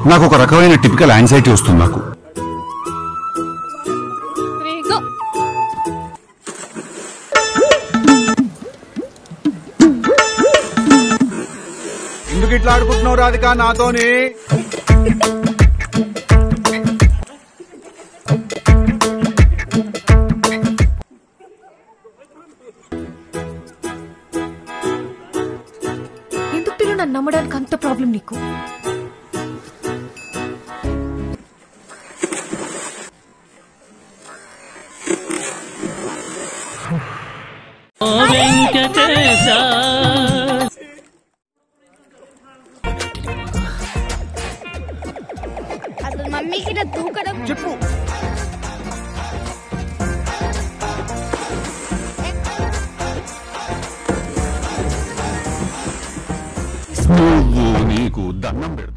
నాకు ఒక రకమైన టిపికల్ యాంగ్జైటీ వస్తుంది నాకు త్రీ గో ఎందుకు ఇట్లా ఆడుకుంటున్నావు రాధిక నాతోని ఎందుకు పిలు నన్ను నమ్మడానికి అంత ప్రాబ్లం నీకు అసలు మమ్మీకి ఇలా దూకడం చెప్పు నువ్వు నీకు దండం పెడతా